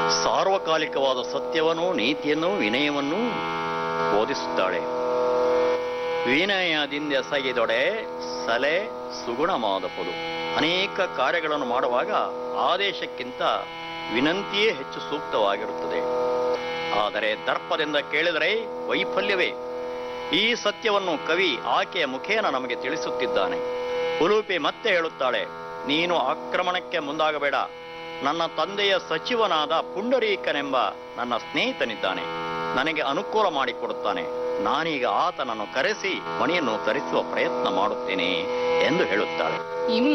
ಸಾರ್ವಕಾಲಿಕವಾದ ಸತ್ಯವನ್ನು ನೀತಿಯನ್ನು ವಿನಯವನ್ನು ಬೋಧಿಸುತ್ತಾಳೆ ವಿನಯದಿಂದ ಎಸಗಿದೊಡೆ ಸಲೆ ಸುಗುಣವಾದಪದು ಅನೇಕ ಕಾರ್ಯಗಳನ್ನು ಮಾಡುವಾಗ ಆದೇಶಕ್ಕಿಂತ ವಿನಂತಿಯೇ ಹೆಚ್ಚು ಸೂಕ್ತವಾಗಿರುತ್ತದೆ ಆದರೆ ದರ್ಪದಿಂದ ಕೇಳಿದರೆ ವೈಫಲ್ಯವೇ ಈ ಸತ್ಯವನ್ನು ಕವಿ ಆಕೆಯ ಮುಖೇನ ನಮಗೆ ತಿಳಿಸುತ್ತಿದ್ದಾನೆ ಉಲೂಪಿ ಮತ್ತೆ ಹೇಳುತ್ತಾಳೆ ನೀನು ಆಕ್ರಮಣಕ್ಕೆ ಮುಂದಾಗಬೇಡ ನನ್ನ ತಂದೆಯ ಸಚಿವನಾದ ಪುಂಡರೀಕನೆಂಬ ನನ್ನ ಸ್ನೇಹಿತನಿದ್ದಾನೆ ನನಗೆ ಅನುಕೂಲ ಮಾಡಿಕೊಡುತ್ತಾನೆ ನಾನೀಗ ಆತನನ್ನು ಕರೆಸಿ ಮಣಿಯನ್ನು ತರಿಸುವ ಪ್ರಯತ್ನ ಮಾಡುತ್ತೇನೆ ಎಂದು ಹೇಳುತ್ತಾಳೆ ಇನ್ನು